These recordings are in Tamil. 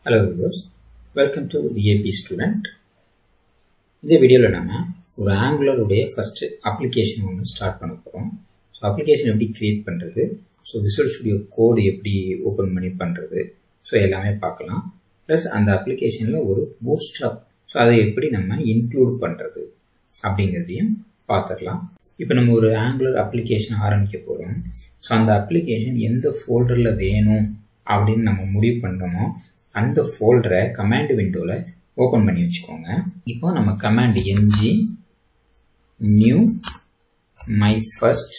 hello viewers welcome to VAP student இந்த வீடியோவில் நம்ம ஒரு ஆங்குலருடைய ஃபஸ்ட்டு அப்ளிகேஷன் ஒன்று ஸ்டார்ட் பண்ண போகிறோம் ஸோ அப்ளிகேஷன் எப்படி க்ரியேட் பண்ணுறது ஸோ விசுவல் ஸ்டுடியோ கோடு எப்படி ஓப்பன் பண்ணி பண்ணுறது ஸோ எல்லாமே பார்க்கலாம் ப்ளஸ் அந்த அப்ளிகேஷனில் ஒரு பூட்ஸ்டாப் ஸோ அதை எப்படி நம்ம இன்க்ளூட் பண்ணுறது அப்படிங்கிறதையும் பார்த்துடலாம் இப்போ நம்ம ஒரு ஆங்குலர் அப்ளிகேஷன் ஆரம்பிக்க போகிறோம் ஸோ அந்த அப்ளிகேஷன் எந்த ஃபோல்டரில் வேணும் அப்படின்னு நம்ம முடிவு பண்ணுறோமோ அந்த ஃபோல்டரை கமாண்ட் விண்டோவில் ஓப்பன் பண்ணி வச்சுக்கோங்க இப்போ நம்ம command NG new my first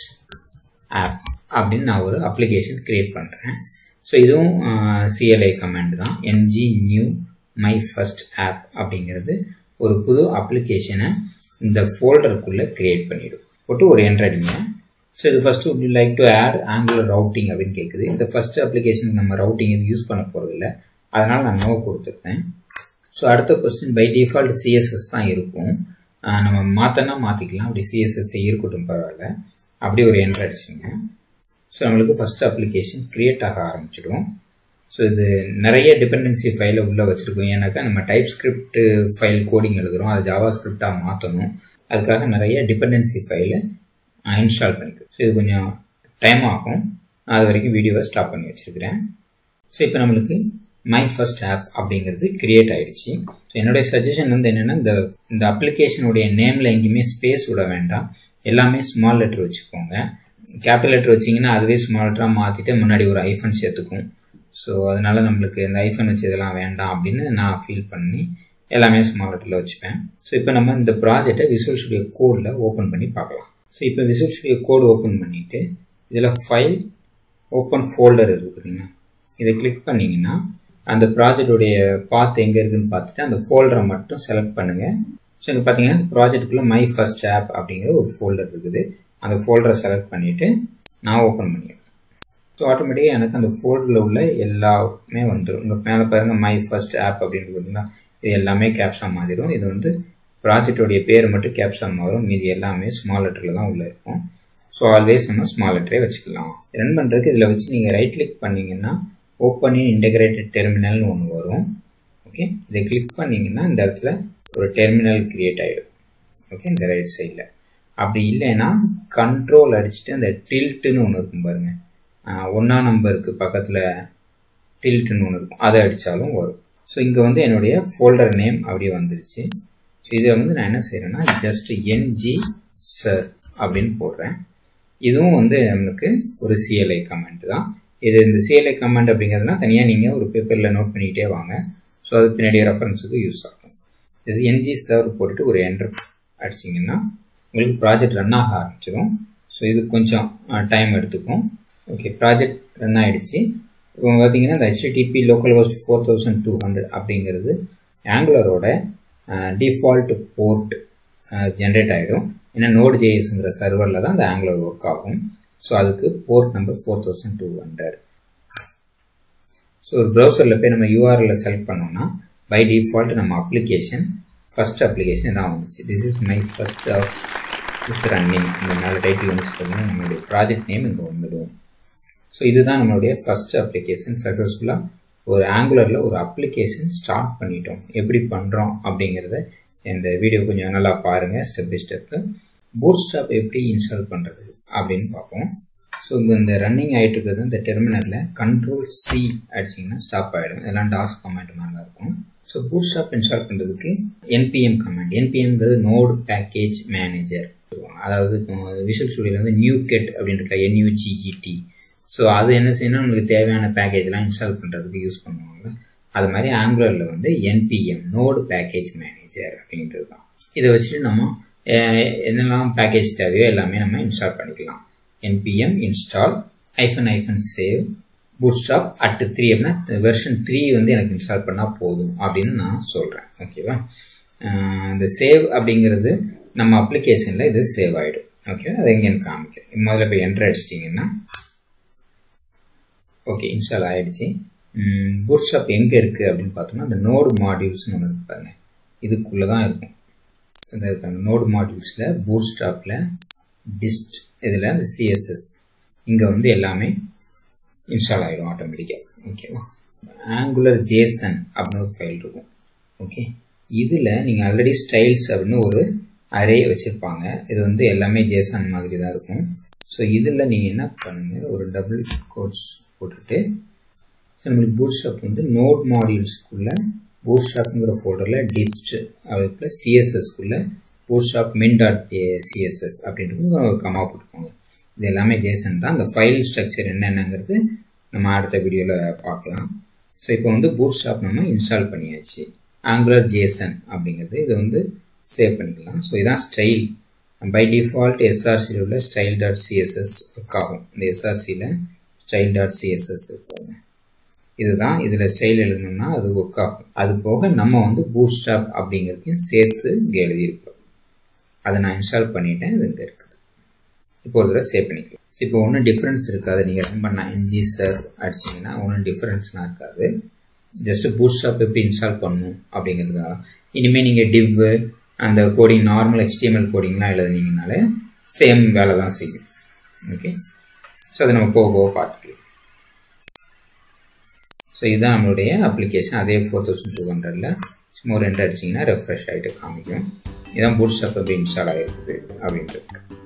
app அப்படின்னு நான் ஒரு அப்ளிகேஷன் க்ரியேட் பண்ணுறேன் ஸோ இதுவும் சிஎல்ஐ கமாண்ட் தான் NG new my first app அப்படிங்கிறது ஒரு புது அப்ளிகேஷனை இந்த ஃபோல்டருக்குள்ளே க்ரியேட் பண்ணிடும் போட்டு ஒரு என்ட்ரடிங்க ஸோ இது ஃபஸ்ட்டு இப்படி like to add Angular routing அப்படின்னு கேட்குது இந்த ஃபஸ்ட்டு அப்ளிகேஷனுக்கு நம்ம ரவுட்டிங் இது யூஸ் பண்ண போகிறதில்ல அதனால் நான் நோ கொடுத்துருக்கேன் ஸோ அடுத்த கொஸ்டின் பை டிஃபால்ட் சிஎஸ்எஸ் தான் இருக்கும் நம்ம மாற்றினா மாற்றிக்கலாம் அப்படி சிஎஸ்எஸ் இருக்கட்டும் பரவாயில்ல அப்படி ஒரு என்ட்ரு அடிச்சுங்க ஸோ நம்மளுக்கு ஃபஸ்ட்டு அப்ளிகேஷன் க்ரியேட் ஆக ஆரம்பிச்சிடும் ஸோ இது நிறைய டிபெண்டன்சி ஃபைலை உள்ளே வச்சுருக்கோம் ஏன்னாக்கா நம்ம டைப் ஸ்கிரிப்ட் ஃபைல் கோடிங் எழுதுகிறோம் அது ஜாவா ஸ்கிரிப்டாக மாற்றணும் அதுக்காக நிறைய டிபெண்டன்சி ஃபைலை இன்ஸ்டால் பண்ணிக்கிறோம் ஸோ இது கொஞ்சம் டைம் ஆகும் அது வரைக்கும் வீடியோவை ஸ்டாப் பண்ணி வச்சுருக்கிறேன் ஸோ இப்போ நம்மளுக்கு மை ஃபர்ஸ்ட் ஆப் அப்படிங்கிறது கிரியேட் ஆகிடுச்சு ஸோ என்னுடைய சஜஷன் வந்து என்னென்னா இந்த இந்த அப்ளிகேஷனுடைய நேமில் எங்கேயுமே ஸ்பேஸ் விட வேண்டாம் எல்லாமே ஸ்மால் லெட்டர் வச்சுக்கோங்க கேபிட்டல் லெட்டர் வச்சிங்கன்னா அதுவே ஸ்மால் லெட்டராக மாற்றிட்டு முன்னாடி ஒரு ஐஃபன் சேர்த்துக்கும் ஸோ அதனால நம்மளுக்கு இந்த ஐஃபன் வச்சு இதெல்லாம் வேண்டாம் அப்படின்னு நான் ஃபீல் பண்ணி எல்லாமே ஸ்மால் லெட்டரில் வச்சுப்பேன் ஸோ இப்போ நம்ம இந்த ப்ராஜெக்டை விசுவல் ஸ்டுடியோ கோடில் ஓப்பன் பண்ணி பார்க்கலாம் ஸோ இப்போ விசுவல் ஸ்டுடியோ கோடு ஓப்பன் பண்ணிவிட்டு இதில் ஃபைல் ஓப்பன் ஃபோல்டர் இருக்குதுங்க இதை கிளிக் பண்ணிங்கன்னா அந்த ப்ராஜெக்டுடைய பாத் எங்கே இருக்குன்னு பார்த்துட்டு அந்த ஃபோல்டரை மட்டும் செலக்ட் பண்ணுங்கள் ஸோ இங்கே பார்த்தீங்கன்னா இந்த ப்ராஜெக்ட்டுக்குள்ளே மை ஃபர்ஸ்ட் ஆப் அப்படிங்கிற ஒரு ஃபோல்டர் இருக்குது அந்த ஃபோல்டரை செலக்ட் பண்ணிவிட்டு நான் ஓப்பன் பண்ணிடுறேன் ஸோ ஆட்டோமேட்டிக்காக எனக்கு அந்த ஃபோல்டரில் உள்ள எல்லாமே வந்துடும் இங்கே மேலே பாருங்கள் மை ஃபர்ஸ்ட் ஆப் அப்படின்னு பார்த்தீங்கன்னா இது எல்லாமே கேப்ஸாக மாறிடும் இது வந்து ப்ராஜெக்டோடைய பேர் மட்டும் கேப்ஸாக மாறும் மீதி எல்லாமே ஸ்மால் லெட்டரில் தான் உள்ளே இருக்கும் ஸோ ஆல்வேஸ் நம்ம ஸ்மால் லெட்டரே வச்சுக்கலாம் ரன் பண்ணுறதுக்கு இதில் வச்சு நீங்கள் ரைட் கிளிக் பண்ணிங்கன்னா ஓப்பன் இன் இன்டகிரேட்டட் டெர்மினல்னு ஒன்று வரும் ஓகே இதை கிளிக் பண்ணிங்கன்னா இந்த இடத்துல ஒரு டெர்மினல் க்ரியேட் ஆகிடும் ஓகே இந்த ரைட் சைடில் அப்படி இல்லைன்னா கண்ட்ரோல் அடிச்சுட்டு அந்த டில்ட்டுன்னு ஒன்று இருக்கும் பாருங்கள் ஒன்றா நம்பருக்கு பக்கத்தில் டில்ட்டுன்னு ஒன்று இருக்கும் அதை அடித்தாலும் வரும் ஸோ இங்கே வந்து என்னுடைய ஃபோல்டர் நேம் அப்படியே வந்துருச்சு ஸோ இதை வந்து நான் என்ன செய்கிறேன்னா ஜஸ்ட் என்ஜி சர் அப்படின்னு போடுறேன் இதுவும் வந்து நம்மளுக்கு ஒரு சிஎல்ஐ கமெண்ட் தான் இது இந்த சிஎல்ஐ கமெண்ட் அப்படிங்கிறதுனா தனியாக நீங்கள் ஒரு பேப்பரில் நோட் பண்ணிக்கிட்டே வாங்க ஸோ அது பின்னாடி ரெஃபரன்ஸுக்கு யூஸ் ஆகும் இது என்ஜி சர்வ் போட்டுட்டு ஒரு என்டர் அடிச்சிங்கன்னா உங்களுக்கு ப்ராஜெக்ட் ரன் ஆக ஆரம்பிச்சிடும் ஸோ இது கொஞ்சம் டைம் எடுத்துக்கும் ஓகே ப்ராஜெக்ட் ரன் ஆகிடுச்சு இப்போ பார்த்தீங்கன்னா இந்த HTTP localhost four thousand two hundred அப்படிங்கிறது ஆங்குலரோட டிஃபால்ட் போர்ட் ஜென்ரேட் ஆகிடும் ஏன்னா நோட் ஜேஎஸ்ங்கிற சர்வரில் தான் இந்த ஆங்குலர் ஒர்க் ஆகும் ஸோ அதுக்கு port number four thousand two hundred so ஒரு ப்ரௌசரில் போய் நம்ம யூஆர்எல்ல செலக்ட் பண்ணோம்னா பை டிஃபால்ட் நம்ம அப்ளிகேஷன் ஃபஸ்ட் அப்ளிகேஷன் இதான் வந்துச்சு this is my first this running இந்த மேலே டைட்டில் வந்து பார்த்தீங்கன்னா நம்மளுடைய ப்ராஜெக்ட் நேம் இங்கே வந்துடும் ஸோ இதுதான் நம்மளுடைய ஃபஸ்ட் அப்ளிகேஷன் சக்ஸஸ்ஃபுல்லாக ஒரு ஆங்குலரில் ஒரு அப்ளிகேஷன் ஸ்டார்ட் பண்ணிட்டோம் எப்படி பண்ணுறோம் அப்படிங்கிறத இந்த வீடியோ கொஞ்சம் நல்லா பாருங்கள் step by step Bootstrap எப்படி இன்ஸ்டால் பண்ணுறது அப்படின்னு பார்ப்போம் ஸோ இங்கே இந்த ரன்னிங் ஆகிட்டு இருக்கிறது இந்த டெர்மினலில் கண்ட்ரோல் சி அடிச்சிங்கன்னா ஸ்டாப் ஆகிடும் இதெல்லாம் டாஸ் கமெண்ட் மாதிரி தான் இருக்கும் ஸோ பூட் ஸ்டாப் இன்ஸ்டால் பண்ணுறதுக்கு என்பிஎம் கமெண்ட் என்பிஎம்ங்கிறது நோட் பேக்கேஜ் மேனேஜர் அதாவது இப்போ விஷுவல் ஸ்டுடியோவில் வந்து நியூ கெட் அப்படின்ற என்யூஜிஇடி ஸோ அது என்ன செய்யணும் நம்மளுக்கு தேவையான பேக்கேஜ்லாம் இன்ஸ்டால் பண்ணுறதுக்கு யூஸ் பண்ணுவாங்க அது மாதிரி ஆங்குலரில் வந்து என்பிஎம் நோடு பேக்கேஜ் மேனேஜர் அப்படின்றது தான் இதை வச்சுட்டு நம்ம என்னெல்லாம் பேக்கேஜ் தேவையோ எல்லாமே நம்ம இன்ஸ்டால் பண்ணிக்கலாம் NPM install hyphen hyphen save Bootstrap at three அப்படின்னா வெர்ஷன் த்ரீ வந்து எனக்கு இன்ஸ்டால் பண்ணால் போதும் அப்படின்னு நான் சொல்கிறேன் ஓகேவா இந்த சேவ் அப்படிங்கிறது நம்ம அப்ளிகேஷனில் இது சேவ் ஆகிடும் ஓகே அதை எங்கேன்னு காமிக்கிறேன் முதல்ல போய் என்ட்ரு அடிச்சிட்டிங்கன்னா ஓகே இன்ஸ்டால் ஆகிடுச்சு பூட்ஸ்டாப் எங்கே இருக்குது அப்படின்னு பார்த்தோம்னா அந்த நோடு மாடியூல்ஸ்னு ஒன்று இருப்பாங்க இதுக்குள்ளே தான் இருக்கும் இந்த இருக்காங்க நோடு மாடியூல்ஸில் பூட்ஸ்டாப்பில் டிஸ்ட் இதில் இந்த சிஎஸ்எஸ் இங்கே வந்து எல்லாமே இன்ஸ்டால் ஆகிடும் ஆட்டோமேட்டிக்காக ஓகேவா ஆங்குலர் ஜேசன் அப்படின்னு ஒரு ஃபைல் இருக்கும் ஓகே இதில் நீங்கள் ஆல்ரெடி ஸ்டைல்ஸ் அப்படின்னு ஒரு அரே வச்சுருப்பாங்க இது வந்து எல்லாமே ஜேசன் மாதிரி தான் இருக்கும் ஸோ இதில் நீங்கள் என்ன பண்ணுங்கள் ஒரு டபுள் கோட்ஸ் போட்டுட்டு ஸோ நம்மளுக்கு பூட் ஷாப் வந்து நோட் மாடியூல்ஸ்க்குள்ளே பூட் ஷாப்புங்கிற ஃபோல்டரில் டிஸ்ட் அதுக்குள்ள சிஎஸ்எஸ்க்குள்ளே Bootstrap min dot CSS அப்படின்றது ஒரு கமா போட்டுக்கோங்க இது எல்லாமே ஜேசன் தான் அந்த ஃபைல் ஸ்ட்ரக்சர் என்னென்னங்கிறது நம்ம அடுத்த வீடியோவில் பார்க்கலாம் ஸோ இப்போ வந்து பூட் ஷாப் நம்ம இன்ஸ்டால் பண்ணியாச்சு ஆங்குலர் ஜேசன் அப்படிங்கிறது இது வந்து சேவ் பண்ணிக்கலாம் ஸோ இதான் ஸ்டைல் பை டிஃபால்ட் எஸ்ஆர்சியில் உள்ள ஸ்டைல் டாட் சிஎஸ்எஸ் ஒர்க் ஆகும் இந்த எஸ்ஆர்சியில் ஸ்டைல் டாட் சிஎஸ்எஸ் இருப்பாங்க இதுதான் இதில் ஸ்டைல் எழுதணும்னா அது ஒர்க் ஆகும் அது போக நம்ம வந்து பூட் ஸ்டாப் அப்படிங்கிறதையும் சேர்த்து இங்கே எழுதியிருக்கிறோம் அதை நான் இன்ஸ்டால் பண்ணிட்டேன் இது இங்கே இருக்குது இப்போ ஒரு தடவை சேவ் பண்ணிக்கலாம் ஸோ இப்போ ஒன்றும் டிஃப்ரென்ஸ் இருக்காது நீங்கள் ரன் பண்ண என்ஜி சார் அடிச்சிங்கன்னா ஒன்றும் டிஃப்ரென்ஸ்லாம் இருக்காது ஜஸ்ட்டு பூட் ஸ்டாப் எப்படி இன்ஸ்டால் பண்ணணும் அப்படிங்கிறதுக்காக இனிமேல் நீங்கள் டிவ்வு அந்த கோடிங் நார்மல் ஹெச்டிஎம்எல் கோடிங்லாம் எழுதுனீங்கனாலே சேம் வேலை தான் செய்யும் ஓகே ஸோ அதை நம்ம போக போக பார்த்துக்கலாம் ஸோ இதுதான் நம்மளுடைய அப்ளிகேஷன் அதே ஃபோர் தௌசண்ட் டூ ஹண்ட்ரடில் சும்மா ரெண்டு அடிச்சிங்கன்னா ரெஃப்ரெஷ் ஆகிட்டு காமிக்கும் இதான் பூட் ஸ்டாப் எப்படி இன்ஸ்டால் ஆகிருக்குது அப்படின்ட்டு